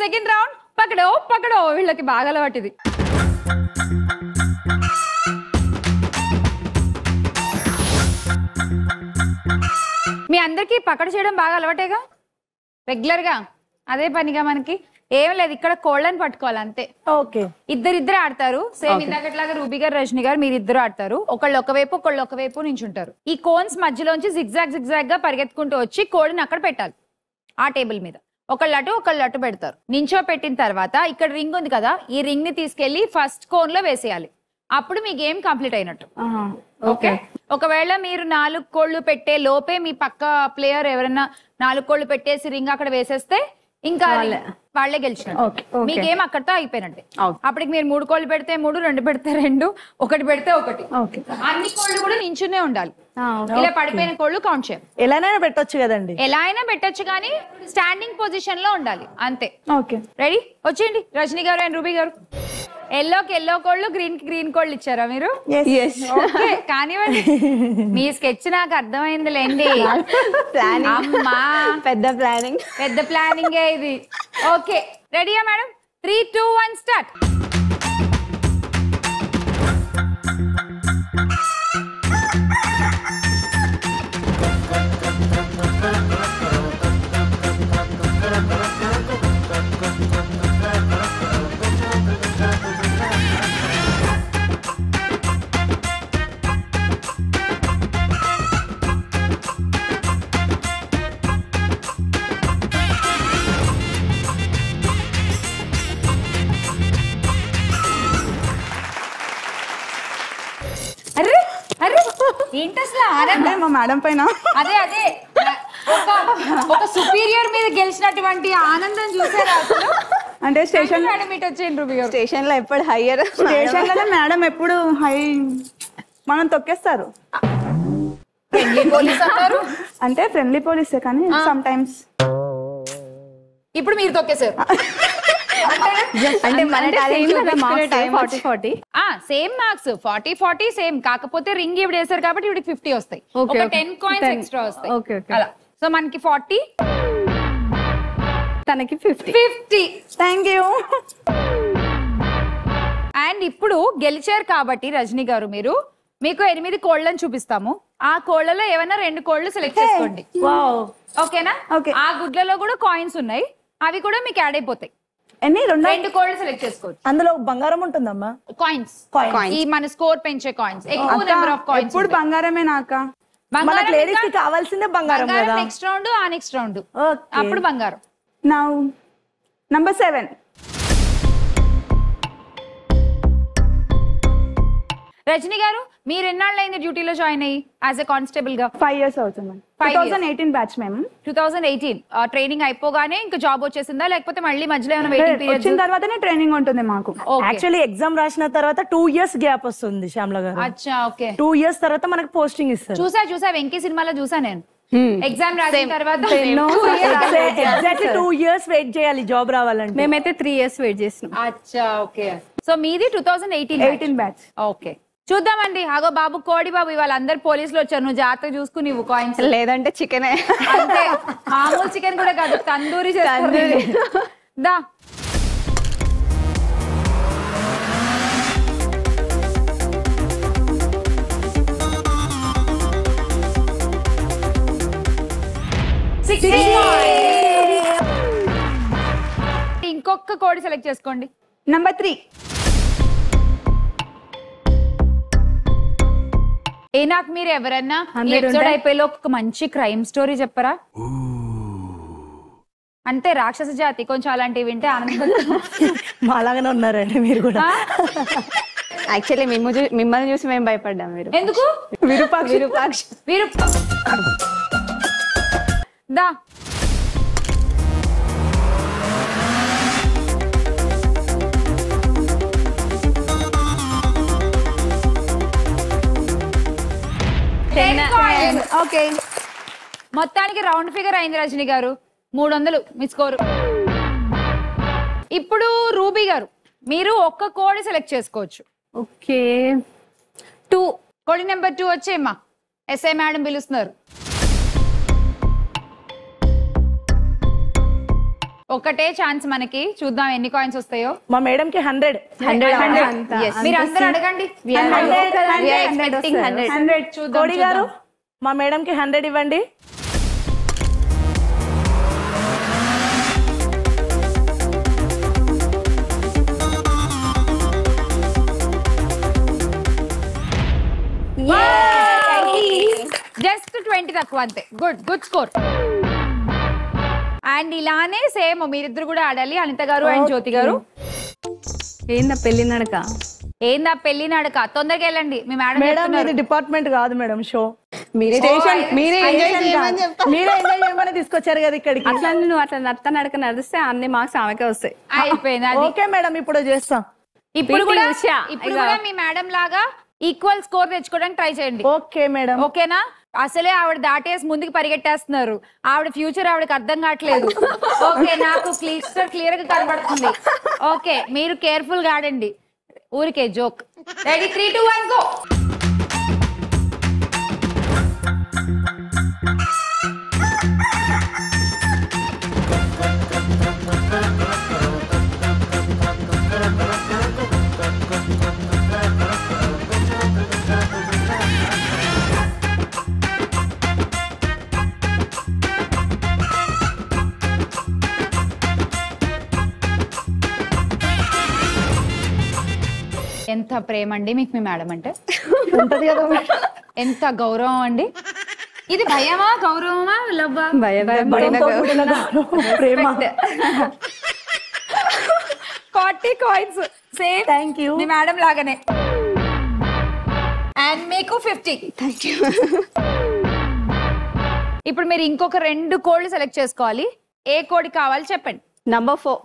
Second round పకడో పకడో వీళ్ళకి బాగా అలవాటు ఇది మీ అందరికీ పకడ చేయడం బాగా అలవాటేగా రెగ్యులర్ గా అదే పనిగా మనకి ఏం లేదు ఇక్కడ కోళ్ళని పట్టుకోవాలి అంతే ఓకే ఇద్దరిద్దరు ఆడతారు సేమ్ ఇందాకట్లాగా రూబీ గారు రజని గారు మీరు ఇద్దరు ఆడతారు ఒకళ్ళు ఒకవైపు ఒకళ్ళు ఒకవైపు నించుంటారు ఈ కోన్స్ మధ్యలోంచి జిగ్జాగ్ జిగ్జాగ్ గా పరిగెత్తుకుంటూ వచ్చి కోడిని అక్కడ పెట్టాలి ఆ టేబుల్ మీద ఒకళ్ళు అటు ఒకళ్ళు అటు పెడతారు నించో పెట్టిన తర్వాత ఇక్కడ రింగ్ ఉంది కదా ఈ రింగ్ ని తీసుకెళ్లి ఫస్ట్ కోన్ లో వేసేయాలి అప్పుడు మీ గేమ్ కంప్లీట్ అయినట్టు ఓకే ఒకవేళ మీరు నాలుగు కోళ్ళు పెట్టే లోపే మీ పక్క ప్లేయర్ ఎవరైనా నాలుగు కోళ్ళు పెట్టేసి రింగ్ అక్కడ వేసేస్తే ఇంకా వాళ్ళే గెలిచినట్టు Okay, మీ గేమ్ అక్కడితో అయిపోయినట్టే అప్పటికి మీరు మూడు కోళ్ళు పెడితే మూడు రెండు పెడితే రెండు ఒకటి పెడితే ఒకటి ఓకే అన్ని కోళ్ళు కూడా నించునే ఉండాలి ఇలా పడిపోయిన కోళ్ళు కౌంట్ చేయం ఎలానైనా పెట్టొచ్చు కదండి ఎలా అయినా పెట్టొచ్చు కానీ స్టాండింగ్ పొజిషన్ లో ఉండాలి అంతే ఓకే రెడీ వచ్చేయండి రజనీ గారు అండ్ రూబీ గారు ఎల్లోకి ఎల్లో కోళ్ళు గ్రీన్ కి గ్రీన్ కోళ్ళు ఇచ్చారా మీరు ఓకే కానివ్వండి మీ స్కెచ్ నాకు అర్థమైంది లేండి అమ్మా పెద్ద ప్లానింగ్ పెద్ద ప్లానింగ్ ఇది ఓకే రెడీయా madam three two one start అర్రే అర్రే ఏంటి అసలు ఆనందం అంటే మా మేడం పైన అదే అదే ఒక ఒక సుపీరియర్ మీద గెలిచినటువంటి ఆనందం చూసారా అసలు అంటే స్టేషన్ మేడం ఇటు వచ్చేయండి రూబీ గారు స్టేషన్ లో ఎప్పుడు హయ్యర్ స్టేషన్ లోనే మేడం ఎప్పుడు హై మనం తొక్కేస్తారు ఫ్రెండ్లీ పోలీస్ అంటారు అంటే ఫ్రెండ్లీ పోలీసే కానీ సమ్ టైమ్స్ ఇప్పుడు మీరు తొక్కేశారు అంటే మన టైం ఫార్టీ ఫార్టీ ఆ same marks forty forty same కాకపోతే రింగ్ ఇవిడ వేశారు కాబట్టి ఇవిడికి ఫిఫ్టీ వస్తాయి Okay, ఒక okay. Ten coins 10. ఎక్స్ట్రా వస్తాయి Okay, okay. అలా సో మనకి ఫార్టీ తనకి fifty fifty thank you and ఇప్పుడు గెలిచారు కాబట్టి రజనీ గారు మీరు మీకు ఎనిమిది కోళ్ళని చూపిస్తాము ఆ కోళ్ళలో ఏమైనా రెండు కోళ్ళు సెలెక్ట్ చేసుకోండి వావ్ ఓకేనా Okay. ఆ గుడ్లలో కూడా కాయిన్స్ ఉన్నాయి అవి కూడా మీకు యాడ్ అయిపోతాయి ఎన్ని రెండు రెండు కోళ్ళు సెలెక్ట్ చేసుకోవచ్చు అందులో బంగారం ఉంటుందమ్మా కాయిన్స్ Coins. ఈ మన స్కోర్ పెంచే కాయిన్స్ ఎక్కువ అక్క, నెంబర్ ఆఫ్ కాయిన్స్ ఎప్పుడు బంగారమే నాక బంగారం మనకు లేడీస్ కి ఇంకా- కావాల్సిందే బంగారం కదా నెక్స్ట్ రౌండ్ ఆ నెక్స్ట్ రౌండ్ Okay. అప్పుడు బంగారం నౌ నంబర్ సెవెన్ రజనీ గారు మీరు ఎన్నాళ్ళైంది డ్యూటీలో జాయిన్ అయ్యి యాజ్ ఎ కానిస్టేబుల్ గా ఫైవ్ ఇయర్స్ అవుతుంది two Five thousand eighteen batch మేము టూ థౌసండ్ ఎయిటీన్ ట్రైనింగ్ అయిపోగానే ఇంకా జాబ్ వచ్చేసిందా లేకపోతే మళ్ళీ మధ్యలో ఏమైనా వెయిటింగ్ వచ్చిన పీరియడ్ తర్వాతనే ట్రైనింగ్ ఉంటుంది మాకు Okay. యాక్చువల్లీ ఎగ్జామ్ రాసిన తర్వాత టూ ఇయర్స్ గ్యాప్ వస్తుంది శ్యామల గారు అచ్చా ఓకే టూ ఇయర్స్ తర్వాత మనకు పోస్టింగ్ ఇస్తారు చూసా చూసా వెంకీ సినిమాలో చూసా నేను ఎగ్జామ్ రాసిన తర్వాత ఎగ్జాక్ట్లీ టూ ఇయర్స్ వెయిట్ చేయాలి జాబ్ రావాలంటే మేమైతే త్రీ ఇయర్స్ వెయిట్ చేసినాం అచ్చా ఓకే సో మీది two thousand eighteen eighteen batch okay చూద్దామండి అగో బాబు కోడి బాబు ఇవాళ అందరు పోలీసులు వచ్చారు నువ్వు జాగ్రత్తగా చూసుకుని ఇవ్వు కాయిన్స్ లేదంటే చికెనే అంతే మామూలు చికెన్ కూడా కాదు తందూరి చేస్తారు తందూరి. దా Six points. ఇంకొక కోడి సెలెక్ట్ చేసుకోండి నంబర్ త్రీ ఏ నాకు మీరు ఎవరన్నా Hundred ఎపిసోడ్ ఉంటాయి. అయిపోయేలో ఒక మంచి క్రైమ్ స్టోరీ చెప్పరా అంతే రాక్షస జాతి కొంచెం అలాంటివి వింటే ఆనందం మాలాగానే ఉన్నారండి మీరు కూడా యాక్చువల్లీ మేము చూ- మిమ్మల్ని చూసి మేము భయపడ్డాం మీరు ఎందుకు విరూపాక్ష విరూపాక్ష వీరు దా Ten coins. ఓకే మొత్తానికి రౌండ్ ఫిగర్ అయింది రజని గారు మూడు వందలు మీ స్కోరు ఇప్పుడు రూబీ గారు మీరు ఒక్క కోడి సెలెక్ట్ చేసుకోవచ్చు ఓకే టూ కోడి నెంబర్ టూ వచ్చేమ్మా ఎస్ఐ మేడం పిలుస్తున్నారు ఒకటే ఛాన్స్ మనకి చూద్దాం ఎన్ని కాయిన్స్ వస్తాయో మా మేడం కి హండ్రెడ్ మీరు అందరూ అడగండి హండ్రెడ్ చూద్దాం కోడి గారు మా మేడం కి హండ్రెడ్ ఇవ్వండి జస్ట్ ట్వంటీ తక్కువ అంతే గుడ్ గుడ్ స్కోర్ అండ్ ఇలానే సేమ్ మీరిద్దరు కూడా ఆడాలి అనిత గారు అండ్ జ్యోతి గారు ఏందా పెళ్లి నడక ఏందా పెళ్లి నడక తొందరగా వెళ్ళండి మీ మేడం మేడం చెప్తున్నారు. ఇది డిపార్ట్మెంట్ కాదు మేడం షో మీరే మీరే ఎంజాయ్ చేయమని చెప్తా మీరే ఎంజాయ్ చేయమని తీసుకొచ్చారు కదా ఇక్కడికి అట్లా నువ్వు అట్లా నత్త నడక నడిస్తే అన్ని మార్క్స్ ఆమెకే వస్తాయి అయిపోయింది అది ఓకే మేడం ఇప్పుడు చేస్తాం ఇప్పుడు PT కూడా ఉషా. ఇప్పుడు ఇక. కూడా మీ మేడం లాగా ఈక్వల్ స్కోర్ తెచ్చుకోవడానికి ట్రై చేయండి ఓకే మేడం ఓకేనా అసలే ఆవిడ దాటేసి ముందుకు పరిగెట్టేస్తున్నారు ఆవిడ ఫ్యూచర్ ఆవిడకి అర్థం కావట్లేదు ఓకే నాకు క్లియర్ క్లియర్ గా కనబడుతుంది ఓకే మీరు కేర్ఫుల్ గా ఆడండి ఊరికే joke ready three two one go ఎంత ప్రేమ అండి మీకు మీ మేడం అంటే ఉంటది కదా మేడం ఎంత గౌరవం అండి ఇది భయమా గౌరవమా లవ్వా భయం భయంతో కూడిన ప్రేమ forty coins same thank you మీ మేడం లాగానే అండ్ మీకు ఫిఫ్టీ ఇప్పుడు మీరు ఇంకొక రెండు కోడ్లు సెలెక్ట్ చేసుకోవాలి ఏ కోడ్ కావాలి చెప్పండి number four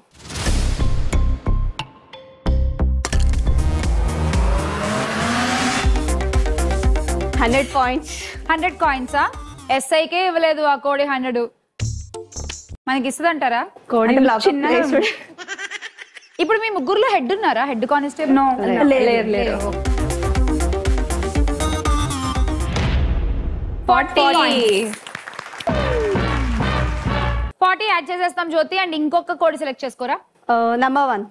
hundred points hundred కాయిన్సా ఎస్ఐకే ఇవ్వలేదు ఆ కోడి హండ్రెడ్ మనకి ఇస్తుందంటారా కోడి చిన్నగా ఉంది. ఇప్పుడు మీ ముగ్గురులో హెడ్ ఉన్నారా హెడ్ కానిస్టేబుల్ లేరు లేరు ఫార్టీ ఫార్టీ యాడ్ చేసేస్తాం జ్యోతి అండ్ ఇంకొక కోడ్ సెలెక్ట్ చేసుకోరా నంబర్ వన్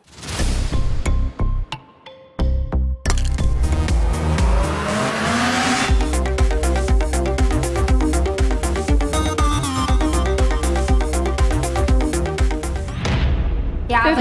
యాభై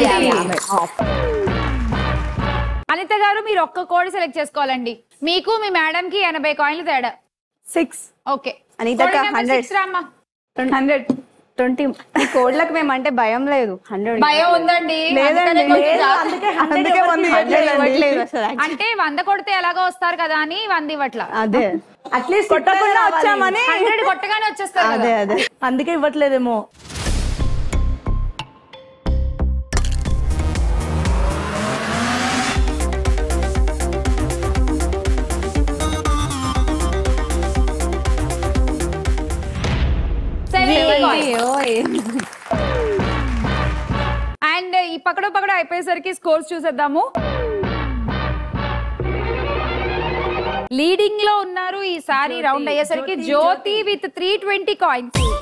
అనిత గారు మీరు ఒక్క కోడ్ సెలెక్ట్ చేసుకోవాలండి మీకు మీ మేడం కి ఎనభై కాయిన్లు తేడా సిక్స్ ఓకే అనితక్క కోడ్ నెంబర్ 100. six రామ్మా హండ్రెడ్ ట్వంటీ ఈ కోడ్లకు మేము అంటే భయం లేదు హండ్రెడ్ భయం ఉందండి లేదండి, అందుకనే కొంచెం లేదు, జాగ్రత్త. అందుకే హండ్రెడ్ అందుకే వంద ఇవ్వట్లేదు అసలు అంటే వంద కొడితే ఎలాగో వస్తారు కదా అని వంద ఇవ్వట్ల అదే అట్లీస్ట్ కొట్టకుండా వచ్చామని హండ్రెడ్ కొట్టగానే వచ్చేస్తారు అదే కదా అదే అందుకే ఇవ్వట్లేదేమో అండ్ ఈ పక్కడో పక్కడో అయిపోయేసరికి స్కోర్స్ చూసేద్దాము లీడింగ్ లో ఉన్నారు ఈసారి రౌండ్ అయ్యేసరికి Jyothi with three twenty coins